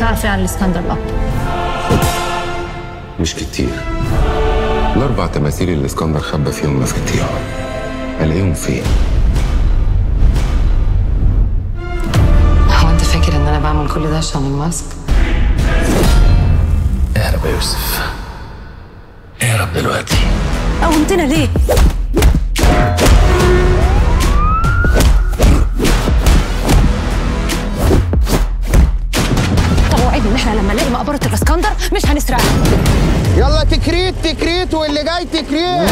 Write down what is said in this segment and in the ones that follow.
تعرف ايه عن الاسكندر الاكبر مش كتير الأربع تماثيل اللي الإسكندر خبى فيهم مفاتيحه ألاقيهم فين؟ هو انت فاكر ان انا بعمل كل ده عشان الماسك اهرب يا يوسف اهرب دلوقتي قومتنا ليه طب وعدني ان احنا لما نلاقي مقبره الاسكندر مش هنسرقها يلا تكريت تكريت واللي جاي تكريت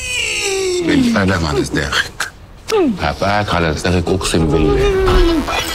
بالقلم على صداخك هبقاك على صداخك أقسم بالله